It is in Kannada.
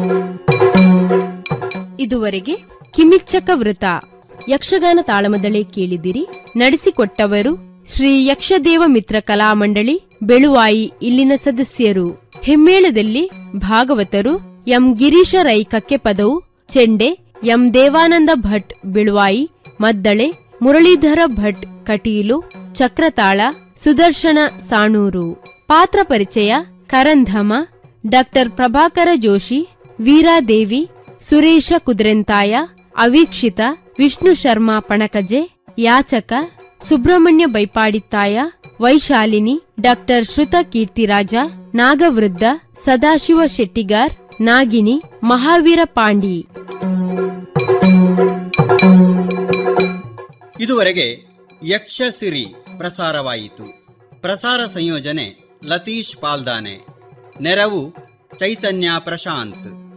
ಇದುವರೆಗೆ ಕಿಮಿಚ್ಚಕ ವೃತ ಯಕ್ಷಗಾನ ತಾಳಮದಳೆ ಕೇಳಿದಿರಿ ನಡೆಸಿಕೊಟ್ಟವರು ಶ್ರೀ ಯಕ್ಷದೇವ ಮಿತ್ರ ಕಲಾಮಂಡಳಿ ಬೆಳುವಾಯಿ ಇಲ್ಲಿನ ಸದಸ್ಯರು ಹೆಮ್ಮೇಳದಲ್ಲಿ ಭಾಗವತರು ಎಂ ಗಿರೀಶ ರೈ ಕಕ್ಕೆಪದವು ಚೆಂಡೆ ಎಂ ದೇವಾನಂದ ಭಟ್ ಬಿಳುವಾಯಿ ಮದ್ದಳೆ ಮುರಳೀಧರ ಭಟ್ ಕಟೀಲು ಚಕ್ರತಾಳ ಸುದರ್ಶನ ಸಾಣೂರು ಪಾತ್ರ ಪರಿಚಯ ಕರಂಧಮ ಡಾಕ್ಟರ್ ಪ್ರಭಾಕರ ಜೋಶಿ ವೀರಾದೇವಿ ಸುರೇಶ ಕುದ್ರೆಂತಾಯ ಅವೀಕ್ಷಿತ ವಿಷ್ಣು ಶರ್ಮಾ ಪಣಕಜೆ ಯಾಚಕ ಸುಬ್ರಹ್ಮಣ್ಯ ಬೈಪಾಡಿತ್ತಾಯ ವೈಶಾಲಿನಿ ಡಾಕ್ಟರ್ ಶ್ರುತ ಕೀರ್ತಿರಾಜ ನಾಗವೃದ್ಧ ಸದಾಶಿವ ಶೆಟ್ಟಿಗಾರ್ ನಾಗಿನಿ ಮಹಾವೀರ ಪಾಂಡಿ ಇದುವರೆಗೆ ಯಕ್ಷಸಿರಿ ಪ್ರಸಾರವಾಯಿತು ಪ್ರಸಾರ ಸಂಯೋಜನೆ ಲತೀಶ್ ಪಾಲ್ದಾನೆ ನೆರವು ಚೈತನ್ಯ ಪ್ರಶಾಂತ್